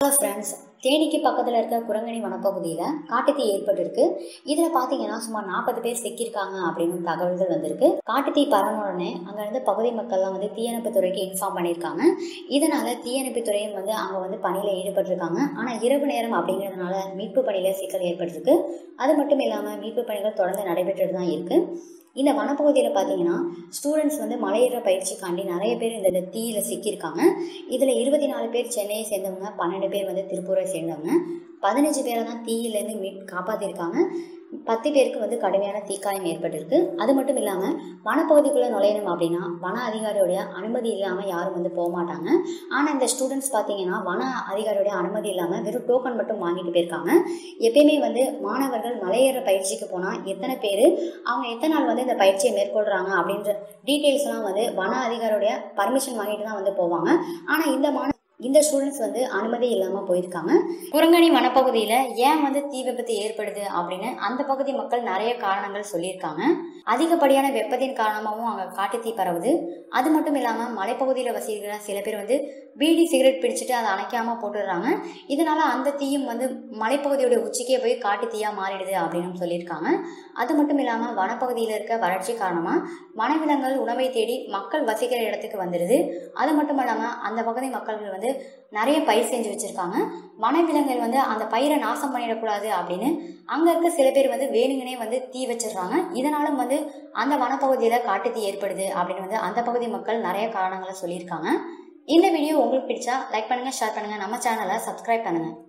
hello friends தேனிக்கு பக்கத்தில் இருக்க குரங்கணி வனப்பகுதியில் காட்டுத்தீ ஏற்பட்டிருக்கு இதில் பார்த்தீங்கன்னா சுமார் நாற்பது பேர் சிக்கியிருக்காங்க அப்படின்னு தகவல்கள் வந்திருக்கு காட்டுத்தீ பரவ உடனே அங்கே இருந்து பகுதி மக்கள்லாம் வந்து தீயணைப்புத் துறைக்கு இன்ஃபார்ம் பண்ணியிருக்காங்க இதனால் தீயணைப்புத் துறையும் வந்து அங்கே வந்து பணியில் ஈடுபட்டிருக்காங்க ஆனால் இரவு நேரம் அப்படிங்கிறதுனால மீட்பு பணியில் சிக்கல் ஏற்பட்டிருக்கு அது மட்டும் இல்லாமல் மீட்பு பணிகள் தொடர்ந்து நடைபெற்றுட்டு தான் இருக்குது இந்த வனப்பகுதியில் பார்த்தீங்கன்னா ஸ்டூடெண்ட்ஸ் வந்து மலையேற பயிற்சிக்காண்டி நிறைய பேர் இந்த தீயில் சிக்கியிருக்காங்க இதில் இருபத்தி நாலு பேர் சென்னையை சேர்ந்தவங்க பன்னெண்டு பேர் வந்து திருப்பூரை சேர்ந்தவங்க பதினஞ்சு பேரை தான் தீயிலேருந்து மீட் காப்பாற்றிருக்காங்க பத்து பேருக்கு வந்து கடுமையான தீக்காயம் ஏற்பட்டிருக்கு அது மட்டும் இல்லாமல் வனப்பகுதிக்குள்ளே நுழையணும் அப்படின்னா வன அதிகாரியோடைய அனுமதி இல்லாமல் யாரும் வந்து போக மாட்டாங்க ஆனால் இந்த ஸ்டூடெண்ட்ஸ் பார்த்தீங்கன்னா வன அதிகாரியோடைய அனுமதி இல்லாமல் வெறும் டோக்கன் மட்டும் வாங்கிட்டு போயிருக்காங்க எப்பயுமே வந்து மாணவர்கள் மலையேற பயிற்சிக்கு போனால் எத்தனை பேர் அவங்க எத்தனை நாள் வந்து இந்த பயிற்சியை மேற்கொள்கிறாங்க அப்படின்ற டீட்டெயில்ஸ்லாம் வந்து வன அதிகாரியோடைய பர்மிஷன் வாங்கிட்டு தான் வந்து போவாங்க ஆனால் இந்த மாணவ இந்த ஸ்டூடெண்ட்ஸ் வந்து அனுமதி இல்லாமல் போயிருக்காங்க குரங்கணி வனப்பகுதியில் ஏன் வந்து தீ விபத்து ஏற்படுது அப்படின்னு அந்த பகுதி மக்கள் நிறைய காரணங்கள் சொல்லியிருக்காங்க அதிகப்படியான வெப்பத்தின் காரணமாகவும் அங்கே காட்டு தீ பரவுது அது மட்டும் இல்லாமல் மலைப்பகுதியில் வசிக்கிற சில பேர் வந்து பீடி சிகரெட் பிடிச்சிட்டு அதை அணைக்காமல் போட்டுடுறாங்க இதனால அந்த தீயும் வந்து மலைப்பகுதியோட உச்சிக்கே போய் காட்டு தீயாக மாறிடுது அப்படின்னு சொல்லியிருக்காங்க அது மட்டும் இல்லாமல் வனப்பகுதியில் இருக்க வறட்சி காரணமாக வனவிலங்குகள் உணவை தேடி மக்கள் வசிக்கிற இடத்துக்கு வந்துடுது அது மட்டும் இல்லாமல் அந்த பகுதி மக்கள்கள் வந்து நிறைய பயிர் செஞ்சு வச்சுருக்காங்க வனவிலங்குகள் வந்து அந்த பயிரை நாசம் பண்ணிடக்கூடாது அப்படின்னு அங்கே இருக்க சில பேர் வந்து வேணுங்கனே வந்து தீ வச்சிடுறாங்க இதனாலும் வந்து அந்த வனப்பகுதியில் காட்டு தீ ஏற்படுது அப்படின்னு வந்து அந்த பகுதி மக்கள் நிறைய காரணங்களை சொல்லியிருக்காங்க இந்த வீடியோ உங்களுக்கு பிடிச்சா லைக் பண்ணுங்கள் ஷேர் பண்ணுங்கள் நம்ம சேனலை சப்ஸ்கிரைப் பண்ணுங்கள்